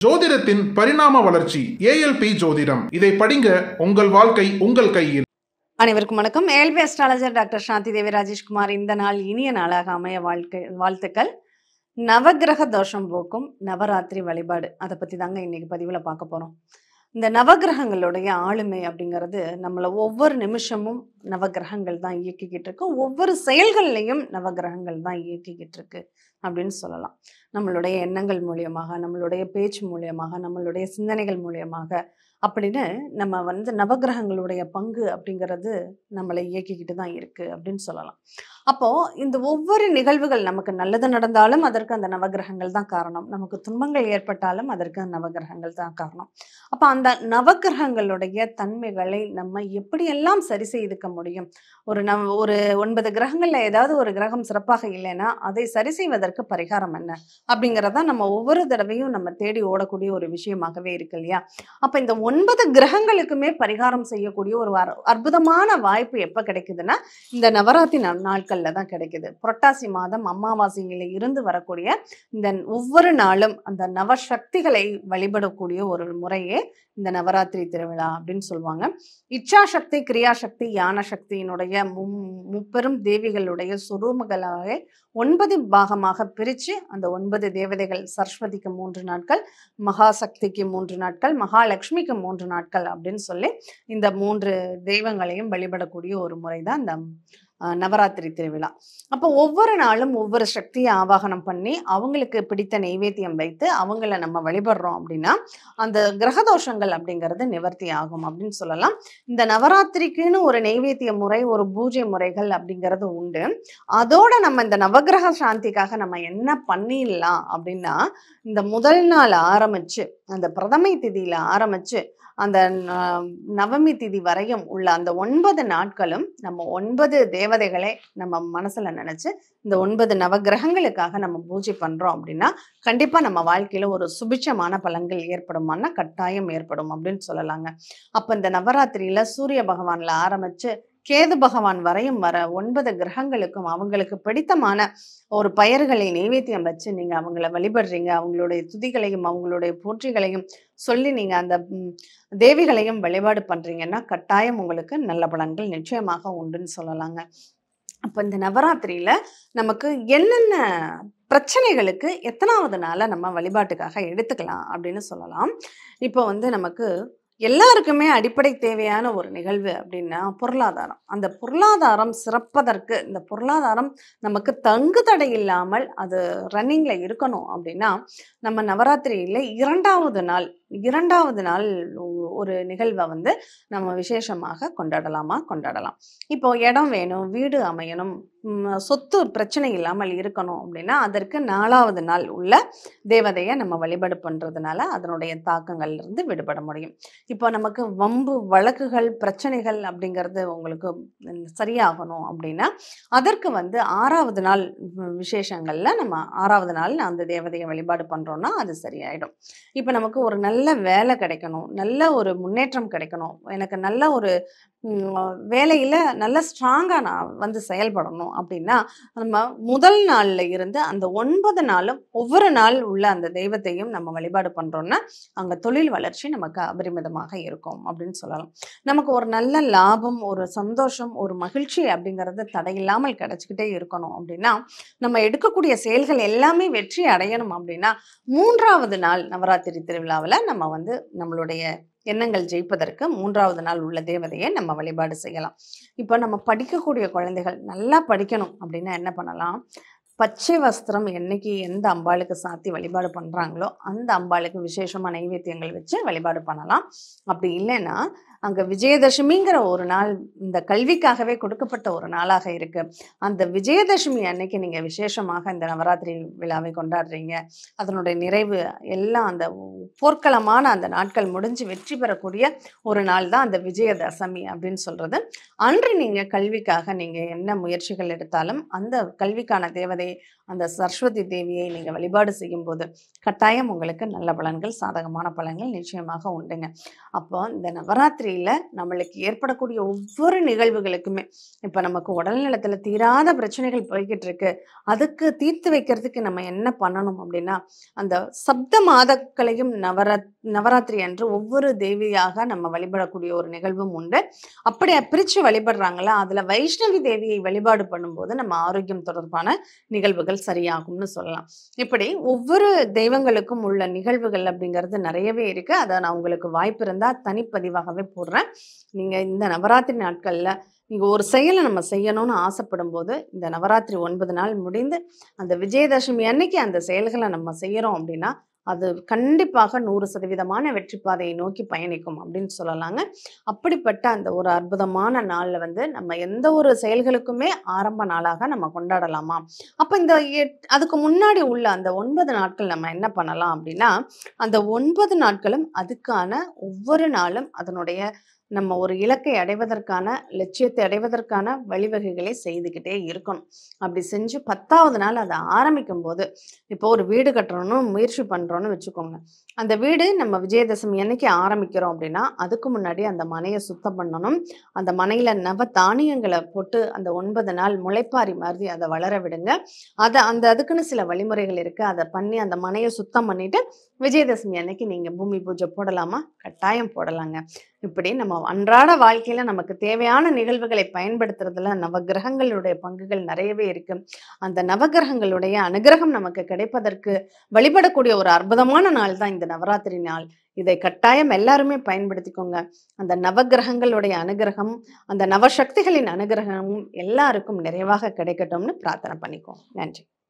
ஜோதிடத்தின் பரிணாம வளர்ச்சி ஏஎல்பி ஜோதிடம் இதை படிங்க உங்கள் வாழ்க்கை உங்கள் கையில் அனைவருக்கும் வணக்கம் ஏல்பி அஸ்ட்ராலஜர் டாக்டர் சாந்தி தேவி ராஜேஷ்குமார் இந்த நாள் இனிய நாளாக அமைய வாழ்க்கை வாழ்த்துக்கள் நவக்கிரக தோஷம் போக்கும் நவராத்திரி வழிபாடு அதை பற்றி தாங்க இன்னைக்கு பதிவில் பார்க்க போகிறோம் இந்த நவக்கிரகங்களுடைய ஆளுமை அப்படிங்கிறது நம்மளை ஒவ்வொரு நிமிஷமும் நவக்கிரகங்கள் தான் இயக்கிக்கிட்டு இருக்கு ஒவ்வொரு செயல்கள்லையும் நவக்கிரகங்கள் தான் இயக்கிக்கிட்டு இருக்கு அப்படின்னு சொல்லலாம் நம்மளுடைய எண்ணங்கள் மூலியமாக நம்மளுடைய பேச்சு மூலியமாக நம்மளுடைய சிந்தனைகள் மூலியமாக அப்படின்னு நம்ம வந்து நவக்கிரகங்களுடைய பங்கு அப்படிங்கிறது நம்மளை இயக்கிக்கிட்டு தான் இருக்கு அப்படின்னு சொல்லலாம் அப்போ இந்த ஒவ்வொரு நிகழ்வுகள் நமக்கு நல்லது நடந்தாலும் அதற்கு அந்த நவக்கிரகங்கள் தான் காரணம் நமக்கு துன்பங்கள் ஏற்பட்டாலும் அதற்கு அந்த நவக்கிரகங்கள் தான் காரணம் அப்போ அந்த நவக்கிரகங்களுடைய தன்மைகளை நம்ம எப்படியெல்லாம் சரி செய்துக்க முடியும் ஒரு நவ ஒரு ஒன்பது கிரகங்கள்ல ஏதாவது ஒரு கிரகம் சிறப்பாக இல்லைன்னா அதை சரி செய்வதற்கு பரிகாரம் என்ன அப்படிங்கிறதா நம்ம ஒவ்வொரு தடவையும் நம்ம தேடி ஓடக்கூடிய ஒரு விஷயமாகவே இருக்கு இல்லையா அப்ப இந்த ஒன்பது கிரகங்களுக்குமே பரிகாரம் செய்யக்கூடிய ஒரு வர- அற்புதமான வாய்ப்பு எப்ப கிடைக்குதுன்னா இந்த நவராத்திரி நா- நாட்கள்ல தான் கிடைக்குது புரட்டாசி மாதம் அமாவாசையில இருந்து வரக்கூடிய இந்த ஒவ்வொரு நாளும் அந்த நவசக்திகளை வழிபடக்கூடிய ஒரு முறையே இந்த நவராத்திரி திருவிழா அப்படின்னு சொல்லுவாங்க இச்சாசக்தி கிரியாசக்தி யான சக்தியினுடைய மும் முப்பெரும் தேவிகளுடைய சுரூபங்களாக ஒன்பது பாகமாக பிரித்து அந்த ஒன்பது தேவதைகள் சரஸ்வதிக்கு மூன்று நாட்கள் மகாசக்திக்கு மூன்று நாட்கள் மகாலட்சுமிக்கு மூன்று நாட்கள் அப்படின்னு சொல்லி இந்த மூன்று தெய்வங்களையும் வழிபடக்கூடிய ஒரு முறை தான் இந்த அஹ், நவராத்திரி திருவிழா அப்போ ஒவ்வொரு நாளும் ஒவ்வொரு சக்தியை ஆவாகனம் பண்ணி அவங்களுக்கு பிடித்த நெய்வேத்தியம் வைத்து அவங்கள நம்ம வழிபடுறோம் அப்படின்னா அந்த கிரகதோஷங்கள் அப்படிங்கிறது நிவர்த்தி ஆகும் அப்படின்னு சொல்லலாம் இந்த நவராத்திரிக்குன்னு ஒரு நெய்வேத்திய முறை ஒரு பூஜை முறைகள் அப்படிங்கிறது உண்டு அதோட நம்ம இந்த நவக்கிரக சாந்திக்காக நம்ம என்ன பண்ணிடலாம் அப்படின்னா இந்த முதல் நாள் ஆரம்பிச்சு அந்த பிரதமை திதியில ஆரம்பிச்சு அந்த ந- நவமி திதி வரையும் உள்ள அந்த ஒன்பது நாட்களும் நம்ம ஒன்பது தேவதைகளை நம்ம மனசுல நினைச்சு இந்த ஒன்பது நவக்கிரகங்களுக்காக நம்ம பூஜை பண்றோம் அப்படின்னா கண்டிப்பா நம்ம வாழ்க்கையில ஒரு சுபிட்சமான பலன்கள் ஏற்படுமான்னா கட்டாயம் ஏற்படும் அப்படின்னு சொல்லலாங்க அப்ப இந்த நவராத்திரியில சூரிய பகவான்ல ஆரம்பிச்சு கேது பகவான் வரையும் வர ஒன்பது கிரகங்களுக்கும் அவங்களுக்கு பிடித்தமான ஒரு பெயர்களை நைவேத்தியம் வச்சு நீங்க அவங்கள வழிபடுறீங்க அவங்களுடைய துதிகளையும் அவங்களுடைய போற்றிகளையும் சொல்லி நீங்க அந்த ம், தேவிகளையும் வழிபாடு பண்றீங்கன்னா கட்டாயம் உங்களுக்கு நல்ல பலன்கள் நிச்சயமாக உண்டுன்னு சொல்லலாங்க அப்போ இந்த நவராத்திரியில நமக்கு என்னென்ன பிரச்சனைகளுக்கு எத்தனாவது நாளை நம்ம வழிபாட்டுக்காக எடுத்துக்கலாம் அப்படின்னு சொல்லலாம் இப்போ வந்து நமக்கு எல்லாருக்குமே அடிப்படை தேவையான ஒரு நிகழ்வு அப்படின்னா பொருளாதாரம் அந்த பொருளாதாரம் சிறப்பதற்கு இந்த பொருளாதாரம் நமக்கு தங்கு தடை இல்லாமல் அது ரன்னிங்ல இருக்கணும் அப்படின்னா நம்ம நவராத்திரியில இரண்டாவது நாள் இரண்டாவது நாள் ஒ- ஒரு நிகழ்வை வந்து நம்ம விசேஷமாக கொண்டாடலாமா கொண்டாடலாம் இப்போ இடம் வேணும் வீடு அமையணும் ம், சொத்து பிரச்சனை இல்லாமல் இருக்கணும் அப்படின்னா அதற்கு நாலாவது நாள் உள்ள தேவதையை நம்ம வழிபாடு பண்றதுனால அதனுடைய தாக்கங்கள்ல இருந்து விடுபட முடியும் இப்போ நமக்கு வம்பு வழக்குகள் பிரச்சனைகள் அப்படிங்கிறது உங்களுக்கு ம், சரியாகணும் அப்படின்னா அதற்கு வந்து ஆறாவது நாள் வி- விசேஷங்கள்ல நம்ம ஆறாவது நாள் அந்த தேவதையை வழிபாடு பண்றோம்னா அது சரியாயிடும் இப்போ நமக்கு ஒரு நல்ல வேலை கிடைக்கணும் நல்ல ஒரு முன்னேற்றம் கிடைக்கணும் எனக்கு நல்ல ஒரு ம், வேலையில நல்ல ஸ்ட்ராங்கா நான் வந்து செயல்படணும் அப்படின்னா நம்ம முதல் நாள்ல இருந்து அந்த ஒன்பது நாளும் ஒவ்வொரு நாள் உள்ள அந்த தெய்வத்தையும் நம்ம வழிபாடு பண்றோம்னா அங்க தொழில் வளர்ச்சி நமக்கு அபரிமிதமாக இருக்கும் அப்படின்னு சொல்லலாம் நமக்கு ஒரு நல்ல லாபம் ஒரு சந்தோஷம் ஒரு மகிழ்ச்சி அப்படிங்கிறது தடையில்லாமல் கிடைச்சிக்கிட்டே இருக்கணும் அப்படின்னா நம்ம எடுக்கக்கூடிய செயல்கள் எல்லாமே வெற்றி அடையணும் அப்படின்னா மூன்றாவது நாள் நவராத்திரி திருவிழாவில் நம்ம வந்து நம்மளுடைய எண்ணங்கள் ஜெயிப்பதற்கு மூன்றாவது நாள் உள்ள தேவதையை நம்ம வழிபாடு செய்யலாம் இப்போ நம்ம படிக்கக்கூடிய குழந்தைகள் நல்லா படிக்கணும் அப்படின்னா என்ன பண்ணலாம் பச்சை வஸ்திரம் என்னைக்கு எந்த அம்பாளுக்கு சாத்தி வழிபாடு பண்ணுறாங்களோ அந்த அம்பாளுக்கு விசேஷமாக நைவேத்தியங்கள் வச்சு வழிபாடு பண்ணலாம் அப்படி இல்லைன்னா அங்கே விஜயதசமிங்கிற ஒரு நாள் இந்த கல்விக்காகவே கொடுக்கப்பட்ட ஒரு நாளாக இருக்கு அந்த விஜயதசமி அன்னைக்கு நீங்கள் விசேஷமாக இந்த நவராத்திரி விழாவை கொண்டாடுறீங்க அதனுடைய நிறைவு எல்லாம் அந்த போர்க்களமான அந்த நாட்கள் முடிஞ்சு வெற்றி பெறக்கூடிய ஒரு நாள் தான் அந்த விஜயதசமி அப்படின்னு சொல்றது அன்று நீங்க கல்விக்காக நீங்க என்ன முயற்சிகள் எடுத்தாலும் அந்த கல்விக்கான தேவதை தேவி அந்த சரஸ்வதி தேவியை நீங்கள் வழிபாடு செய்யும்போது கட்டாயம் உங்களுக்கு நல்ல பலன்கள் சாதகமான பலன்கள் நிச்சயமாக உண்டுங்க அப்போ இந்த நவராத்திரியில் நம்மளுக்கு ஏற்படக்கூடிய ஒவ்வொரு நிகழ்வுகளுக்குமே இப்போ நமக்கு உடல்நலத்தில் தீராத பிரச்சனைகள் போய்கிட்டு இருக்கு அதுக்கு தீர்த்து வைக்கிறதுக்கு நம்ம என்ன பண்ணணும் அப்படின்னா அந்த சப்த மாதக்களையும் நவரா நவராத்திரி அன்று ஒவ்வொரு தேவியாக நம்ம வழிபடக்கூடிய ஒரு நிகழ்வும் உண்டு அப்படி பிரித்து வழிபடுறாங்களா அதில் வைஷ்ணவி தேவியை வழிபாடு பண்ணும்போது நம்ம ஆரோக்கியம் தொடர்பான நிகழ்வுகள் சரியாகும்னு சொல்லலாம் இப்படி ஒவ்வொரு தெய்வங்களுக்கும் உள்ள நிகழ்வுகள் அப்படிங்கிறது நிறையவே இருக்கு அதை நான் உங்களுக்கு வாய்ப்பு இருந்தால் தனிப்பதிவாகவே போடுறேன் நீங்கள் இந்த நவராத்திரி நாட்களில் நீங்கள் ஒரு செயலை நம்ம செய்யணும்னு ஆசைப்படும் போது இந்த நவராத்திரி ஒன்பது நாள் முடிந்து அந்த விஜயதசமி அன்னைக்கு அந்த செயல்களை நம்ம செய்கிறோம் அப்படின்னா அது கண்டிப்பாக நூறு சதவீதமான வெற்றி பாதையை நோக்கி பயணிக்கும் அப்படின்னு சொல்லலாங்க அப்படிப்பட்ட அந்த ஒரு அற்புதமான நாளில் வந்து நம்ம எந்த ஒரு செயல்களுக்குமே ஆரம்ப நாளாக நம்ம கொண்டாடலாமா அப்போ இந்த எட்- அதுக்கு முன்னாடி உள்ள அந்த ஒன்பது நாட்கள் நம்ம என்ன பண்ணலாம் அப்படின்னா அந்த ஒன்பது நாட்களும் அதுக்கான ஒவ்வொரு நாளும் அதனுடைய நம்ம ஒரு இலக்கை அடைவதற்கான லட்சியத்தை அடைவதற்கான வழிவகைகளை செய்துக்கிட்டே இருக்கணும் அப்படி செஞ்சு பத்தாவது நாள் அதை ஆரம்பிக்கும் போது இப்போ ஒரு வீடு கட்டணும்னு முயற்சி பண்ணுறோன்னு வச்சுக்கோங்க அந்த வீடு நம்ம விஜயதசமி அன்னைக்கு ஆரம்பிக்கிறோம் அப்படின்னா அதுக்கு முன்னாடி அந்த மனையை சுத்தம் பண்ணணும் அந்த மனையில் நவ தானியங்களை போட்டு அந்த ஒன்பது நாள் முளைப்பாரி மாதிரி அதை வளர விடுங்க அதை அந்த அதுக்குன்னு சில வழிமுறைகள் இருக்குது அதை பண்ணி அந்த மனையை சுத்தம் பண்ணிட்டு விஜயதசமி அன்னைக்கு நீங்கள் பூமி பூஜை போடலாமா கட்டாயம் போடலாங்க இப்படி நம்ம அன்றாட வாழ்க்கையில் நமக்கு தேவையான நிகழ்வுகளை பயன்படுத்துறதுல நவகிரகங்களுடைய பங்குகள் நிறையவே இருக்கு அந்த நவகிரகங்களுடைய அனுகிரகம் நமக்கு கிடைப்பதற்கு வழிபடக்கூடிய ஒரு அற்புதமான நாள் தான் இந்த நவராத்திரி நாள் இதை கட்டாயம் எல்லாருமே பயன்படுத்திக்கோங்க அந்த நவகிரகங்களுடைய அனுகிரகம் அந்த நவசக்திகளின் அனுகிரகமும் எல்லாருக்கும் நிறைவாக கிடைக்கட்டும்னு பிரார்த்தனை பண்ணிக்கோங்க நன்றி